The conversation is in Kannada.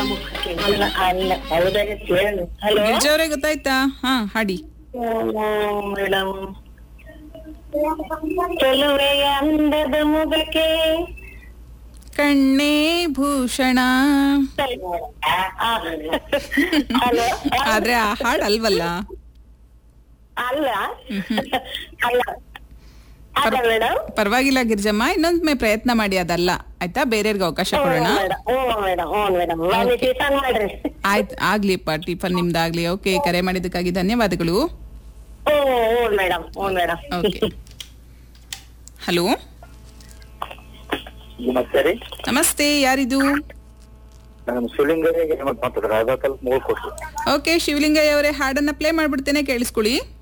ಮುಖಕ್ಕೆ ಅಲ್ಲ ಅಲ್ಲ ಹೌದಾ ಹೇಳು ಹಲೋ ಗಿರಿಜಾ ಅವರೇ ಗೊತ್ತಾಯ್ತಾ ಹಾ ಹಾಡಿ ಮೇಡಮ್ ಚೆಲುವೆಯ ಅಂದದ ಮುಖಕ್ಕೆ ಕಣ್ಣೇ ಭೂಷಣ ಹಲೋ ಆದ್ರೆ ಆ ಹಾಡ್ ಅಲ್ವಲ್ಲ ಅಲ್ಲ ಅಲ್ಲ ಅಲ್ಲ ಮೇಡಮ್ ಪರವಾಗಿಲ್ಲ ಗಿರಿಜಮ್ಮ ಇನ್ನೊಂದ್ಮೆ ಪ್ರಯತ್ನ ಮಾಡಿ ಅದಲ್ಲ ಆಯ್ತಾ ಬೇರೆಯವ್ರಿಗೆ ಅವಕಾಶ ಕೊಡೋಣ ಮೇಡಮ್ ಹ್ಞೂ ಮೇಡಮ್ ಹ್ಞೂ ಮೇಡಮ್ ನಾನು ಟಿಫನ್ ಮಾಡ್ರಿ ಆಯ್ತು ಆಗ್ಲಿಪ್ಪ ಟಿಫನ್ ನಿಮ್ದಾಗ್ಲಿ ಓಕೆ ಕರೆ ಮಾಡಿದ್ದಕ್ಕಾಗಿ ಧನ್ಯವಾದಗಳು ಹ್ಞೂ ಹ್ಞೂ ಮೇಡಮ್ ಹ್ಞೂ ಮೇಡಮ್ ಓಕೆ ಹಲೋ ನಮಸ್ತೆ ರೀ ನಮಸ್ತೆ ಯಾರಿದು ನಾನು ಶಿವಲಿಂಗರಿಗೆ ಮಾತಾಡ್ತಾರೆ ರಾಧಾಕಲ್ ಮೂರು ಕೊಟ್ಟು ಓಕೆ ಶಿವಲಿಂಗಯ್ಯ ಅವರೇ ಹಾಡನ್ನ ಪ್ಲೇ ಮಾಡ್ಬಿಡ್ತೇನೆ ಕೇಳಿಸ್ಕೊಳ್ಳಿ